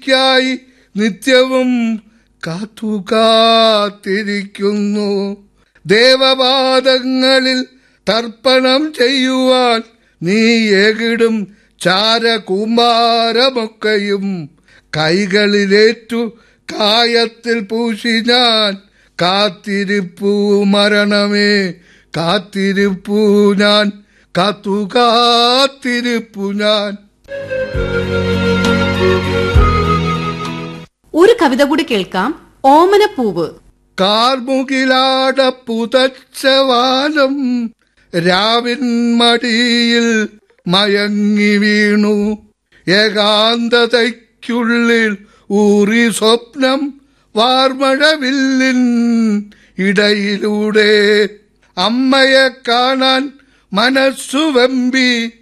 എനിക്കായി നിത്യവും കാത്തു കാത്തിരിക്കുന്നു ദേവപാദങ്ങളിൽ തർപ്പണം ചെയ്യുവാൻ നീ എകിടും ചാരകുമാരമൊക്കെയും കൈകളിലേറ്റു കായത്തിൽ പൂശി ഞാൻ കാത്തിരിപ്പു മരണമേ കാത്തിരിപ്പു ഞാൻ കാത്തു കാത്തിരിപ്പു ഞാൻ ഒരു കവിത കൂടി കേൾക്കാം ഓമനപ്പൂവ് കാർമുകിലാട പുതച്ച വാനം രാവിൻ മടിയിൽ മയങ്ങി വീണു ഏകാന്തതയ്ക്കുള്ളിൽ ഊറി സ്വപ്നം വാർമഴവില്ലിൻ ഇടയിലൂടെ അമ്മയെ കാണാൻ മനസ്സു വെമ്പി